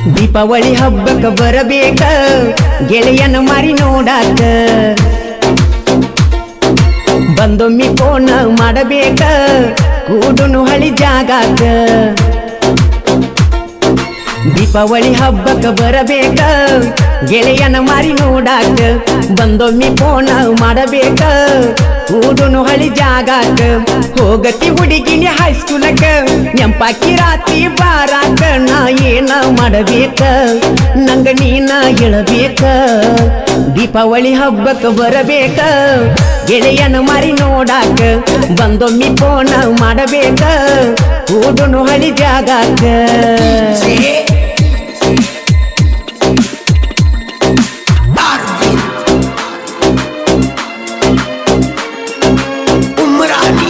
ದೀಪಾವಳಿ ಹಬ್ಬಕ್ಕ ಬರಬೇಕ ಗೆಳೆಯನ ಮಾರಿ ನೋಡಾಕ ಬಂದೊಮ್ಮಿ ಫೋನ್ ಮಾಡಬೇಕ ಕೂಡುನು ಹಳಿ ಜಾಗಾಕ ದೀಪಾವಳಿ ಹಬ್ಬಕ್ಕ ಬರಬೇಕ ಗೆಳೆಯನ ಮಾರಿ ನೋಡಾಕ ಬಂದೊಮ್ಮಿ ಫೋನ್ ಮಾಡಬೇಕ ಕೂಡುನು ಹಳಿ ಜಾಗಾಕ ಹೋಗತಿ ಹುಡುಗಿನಿ ಹೈಸ್ಕೂಲಕ್ಕ ನೆಂಪಾಕಿ ರಾತ್ರಿ ಬಾರಾಕ ನಾ ಏನ ಮಾಡಬೇಕ ನಂಗ ನೀನ ಹೇಳಬೇಕ ದೀಪಾವಳಿ ಹಬ್ಬಕ್ಕ ಬರಬೇಕ ಗೆಳೆಯನ ಮಾರಿ ನೋಡಾಕ ಬಂದೊಮ್ಮಿ ಫೋನ್ ಮಾಡಬೇಕ ಕೂಡುನು ಹಳಿ ಜಾಗಾಕ उमरानी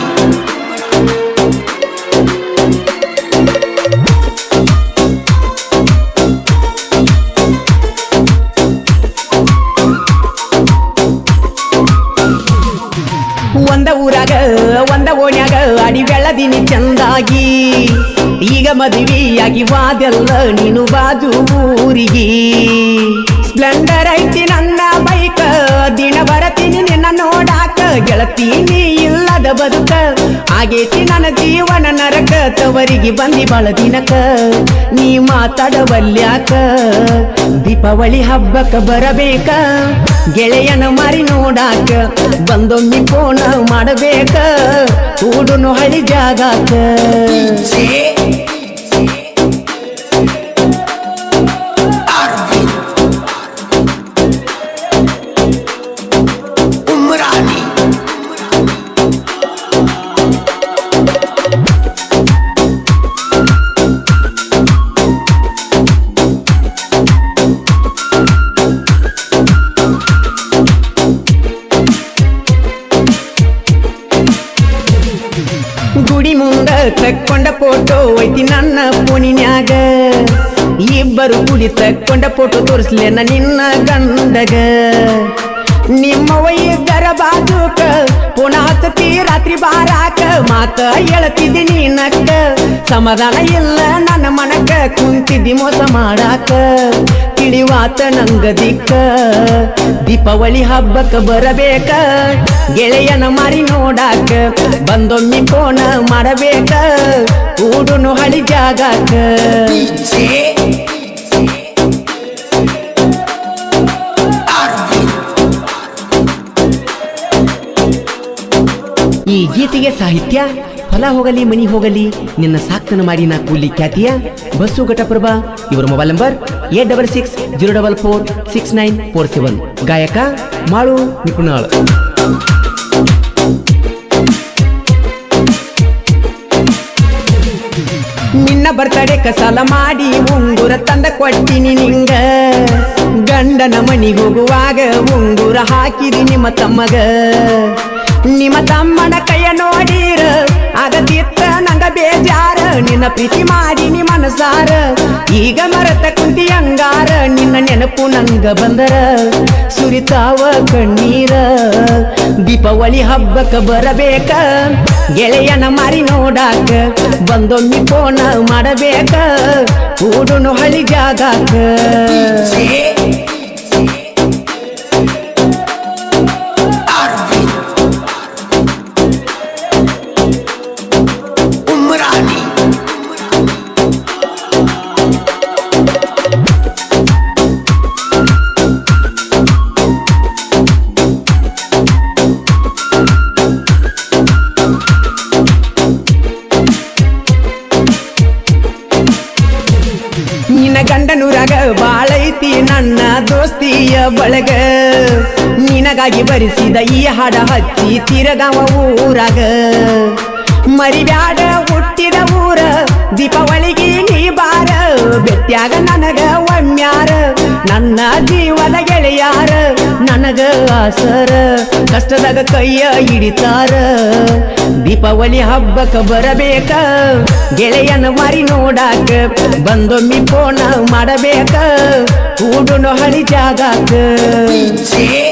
ಒಂದ ಊರಾಗ ಒಂದ ಓಣ್ಯಾಗ ಅಡಿ ಬೆಳದಿನಿ ಚಂದಾಗಿ ಈಗ ಮದುವೆಯಾಗಿ ವಾದೆಲ್ಲ ನೀನು ಬಾಜು ಊರಿಗೆ ಸ್ಪ್ಲೆಂಡರ್ ಐತಿ ನನ್ನ ಬೈಕ್ ದಿನ ಬರತೀನಿ ನಿನ್ನ ನೋಡಾಕ ಗೆಳತೀನಿ ಇಲ್ಲದ ಬದುಕ ಆಗೇತಿ ನನ್ನ ಜೀವನ ನರಕ ತವರಿಗೆ ಬಂದಿ ಬಾಳ ದಿನಕ ನೀ ಮಾತಾಡವಲ್ಯಾಕ ದೀಪಾವಳಿ ಹಬ್ಬಕ್ಕ ಬರಬೇಕ ಗೆಳೆಯನ ಮಾರಿ ನೋಡಾಕ ಬಂದೊಮ್ಮಿ ಫೋನ್ ಮಾಡಬೇಕ ಕೂಡುನು ಹಳಿ ಜಾಗಾಕ जे अरविंद उमरानी ಗುಡಿ ಮುಂದ ತಕ್ಕೊಂಡ ಫೋಟೋ ಐತಿ ನನ್ನ ಫೋನಿನ್ಯಾಗ ಇಬ್ಬರು ಗುಡಿ ತಕ್ಕೊಂಡ ಫೋಟೋ ತೋರಿಸ್ಲೇನ ನಿನ್ನ ಗಂಡಗ ನಿಮ್ಮ ವೈದ್ಯರ ಬಾಜುಕ ಪುನಃ ಹಚ್ಚತಿ ರಾತ್ರಿ ಬಾರಾಕ ಮಾತ ಹೇಳ್ತಿದ್ದಿ ನೀನಕ್ಕ ಸಮಾಧಾನ ಇಲ್ಲ ನನ್ನ ಮನಕ ಕುಂತಿದ್ದಿ ಮೋಸ ಮಾಡಾಕ ತಿಳಿವಾತ ನಂಗ ದಿಕ್ಕ ದೀಪಾವಳಿ ಹಬ್ಬಕ್ಕ ಬರಬೇಕ ಗೆಳೆಯನ ಮಾರಿ ನೋಡಾಕ ಬಂದೊಮ್ಮಿ ಫೋನ್ ಮಾಡಬೇಕ ಕೂಡುನು ಹಳಿ ಜಾಗಾಕ जे अरविंद ಈ ಗೀತೆಗೆ ಸಾಹಿತ್ಯ ಹೊಲ ಹೋಗಲಿ ಮನಿ ಹೋಗಲಿ ನಿನ್ನ ಸಾಕ್ತನ ಮಾಡಿ ನಾ ಕೂಲಿ ಖ್ಯಾತಿಯ ಬಸ್ಸು ಘಟಪ್ರಭಾ ಇವರ mobile number eight double six zero double four six nine four seven ಗಾಯಕ ಮಾಳು ನಿಪುಣಾಳ್ ನಿನ್ನ ಬರ್ತಡೆ ಕಸಾಲ ಮಾಡಿ ಉಂಗುರ ತಂದ ಕೊಟ್ಟಿನಿ ನಿಂಗ ಗಂಡನ ಮನಿ ಹೋಗುವಾಗ ಉಂಗುರ ಹಾಕಿರಿ ನಿಮ್ಮ ತಮ್ಮಗ ನಿಮ್ಮ ತಮ್ಮನ ಕೈಯ ನೋಡಿರ ಆಗದಿತ್ತ ನಂಗ ಬೇಜಾರ ನಿನ್ನ ಪ್ರೀತಿ ಮಾಡಿ ನಿ ಮನಸಾರ ಈಗ ಮರತ ಕುಂತಿ ಅಂಗಾರ ನಿನ್ನ ನೆನಪು ನಂಗ ಬಂದರ ಸುರಿತಾವ ಕಣ್ಣೀರ ದೀಪಾವಳಿ ಹಬ್ಬಕ್ಕ ಬರಬೇಕ ಗೆಳೆಯನ ಮಾರಿ ನೋಡಾಕ ಬಂದೊಮ್ಮಿ ಫೋನ್ ಮಾಡಬೇಕ ಕೂಡುನು ಹಳಿ ಜಾಗಾಕ जे अरविंद उमरानी ನಿನ್ನ ಗಂಡನೂರಾಗ ಬಾಳೈತಿ ನನ್ನ ದೋಸ್ತಿಯ ಬಳಗ ನಿನಗಾಗಿ ಬರಿಸಿದ ಈ ಹಾಡ ಹಚ್ಚಿ ತಿರಗಾವ ಊರಾಗ ಮರಿಬ್ಯಾಡ ಹುಟ್ಟಿದ ಊರ ದೀಪಾವಳಿಗೆ ನೀ ಬಾರ ಬೆಟ್ಟ್ಯಾಗ ನನಗ ಒಮ್ಮ್ಯಾರ ನನ್ನ ಜೀವದ ಗೆಳೆಯಾರ ನನಗ ಆಸರ ಕಷ್ಟದಾಗ ಕೈಯ ಹಿಡಿತಾರ ದೀಪಾವಳಿ ಹಬ್ಬಕ್ಕ ಬರಬೇಕ ಗೆಳೆಯನ ಮಾರಿ ನೋಡಾಕ ಬಂದೊಮ್ಮಿ ಫೋನ್ ಮಾಡಬೇಕ ಕೂಡುನು ಹಳಿ ಜಾಗಾಕ जे